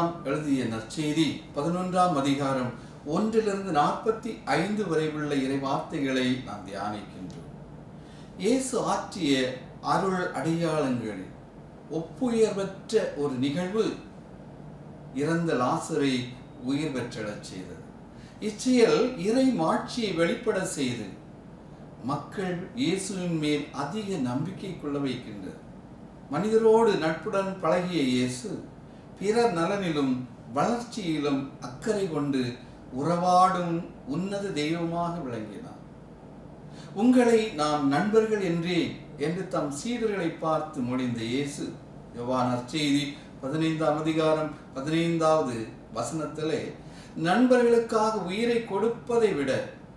யோவான் எழுதிய நற்செய்தி பதினொன்றாம் அதிகாரம் ஒன்றிலிருந்து நாற்பத்தி ஐந்து வரை உள்ள இறை வார்த்தைகளை நாம் தியானிக்கின்றோம் இயேசு ஆற்றிய அருள் அடையாளங்களில் ஒப்புயர்வற்ற ஒரு நிகழ்வு இறந்த லாசரை உயிர் பெற்றெழச் செய்தது இச்செயல் இறை மாட்சியை வெளிப்பட செய்து மக்கள் இயேசுவின் மேல் அதிக நம்பிக்கை கொள்ள வைக்கின்றது மனிதரோடு நட்புடன் பழகிய இயேசு பிறர் நலனிலும் வளர்ச்சியிலும் அக்கறை கொண்டு உறவாடும் உன்னத தெய்வமாக விளங்கினார் உங்களை நாம் நண்பர்கள் என்றே என்று தம் சீடர்களை பார்த்து மொழிந்த இயேசு யோவான் நற்செய்தி பதினைந்தாம் அதிகாரம் பதினைந்தாவது வசனத்திலே நண்பர்களுக்காக உயிரை கொடுப்பதை விட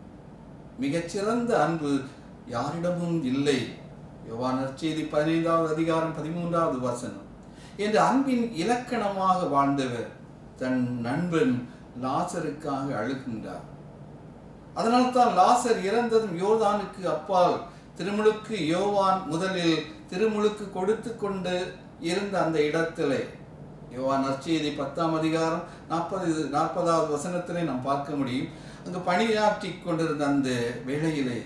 மிகச்சிறந்த அன்பு யாரிடமும் இல்லை யோவான் நற்செய்தி பதினைந்தாவது அதிகாரம் பதிமூன்றாவது வசனம் என்று அன்பின் இலக்கணமாக வாழ்ந்தவர் தன் நண்பன் லாசருக்காக அழுகின்றார் அதனால்தான் லாசர் இறந்ததும் யோர்தானுக்கு அப்பால் திருமுழுக்கு யோவான் முதலில் திருமுழுக்கு கொடுத்து கொண்டு இருந்த அந்த இடத்திலே யோவான் நற்செய்தி பத்தாம் அதிகாரம் நாற்பது நாற்பதாவது வசனத்திலே நாம் பார்க்க முடியும் அங்கு பணியாற்றி கொண்டிருந்த அந்த வேளையிலே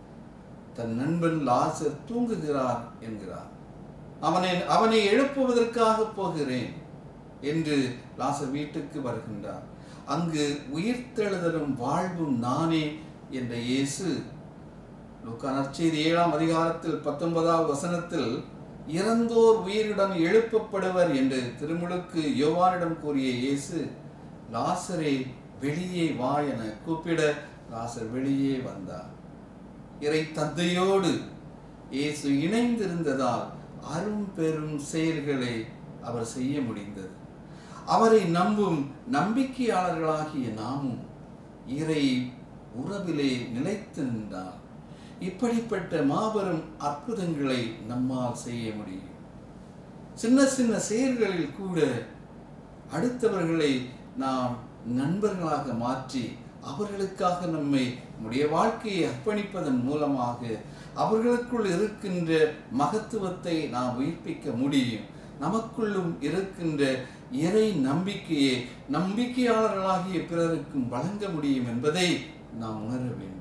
தன் நண்பன் லாசர் தூங்குகிறார் என்கிறார் அவனை அவனை எழுப்புவதற்காக போகிறேன் என்று லாசர் வீட்டுக்கு வருகின்றார் அங்கு உயிர்த்தெழுதலும் வாழ்வும் நானே என்ற இயேசு லூக்கா நற்செய்தி ஏழாம் அதிகாரத்தில் பத்தொன்பதாவது வசனத்தில் இறந்தோர் உயிருடன் எழுப்பப்படுவர் என்று திருமுழுக்கு யோவானிடம் கூறிய இயேசு லாசரே வெளியே வா என கூப்பிட லாசர் வெளியே வந்தார் இறை தந்தையோடு இயேசு இணைந்திருந்ததால் அரும் பெரும் செயல்களை அவர் செய்ய முடிந்தது அவரை நம்பும் நம்பிக்கையாளர்களாகிய நாமும் இறை உறவிலே நிலைத்து நின்றால் இப்படிப்பட்ட மாபெரும் அற்புதங்களை நம்மால் செய்ய முடியும் சின்ன சின்ன செயல்களில் கூட அடுத்தவர்களை நாம் நண்பர்களாக மாற்றி அவர்களுக்காக நம்மை நம்முடைய வாழ்க்கையை அர்ப்பணிப்பதன் மூலமாக அவர்களுக்குள் இருக்கின்ற மகத்துவத்தை நாம் உயிர்ப்பிக்க முடியும் நமக்குள்ளும் இருக்கின்ற இறை நம்பிக்கையை நம்பிக்கையாளர்களாகிய பிறருக்கும் வழங்க முடியும் என்பதை நாம் உணர வேண்டும்